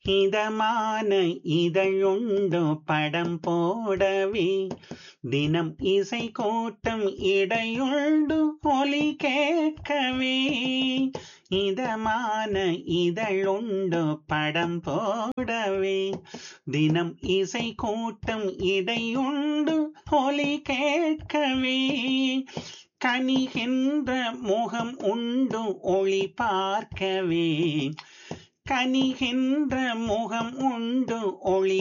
இதமான இதழுண்டு படம் போடவே தினம் இசை கூட்டம் இடையுண்டு ஒலி கேட்கவே இதமான இதழுண்டு படம் போடவே தினம் இசை கூட்டம் இடையுண்டு ஒலி கேட்கவே கனிகின்ற முகம் உண்டு ஒளி பார்க்கவே கனிகின்ற முகம் உண்டு ஒளி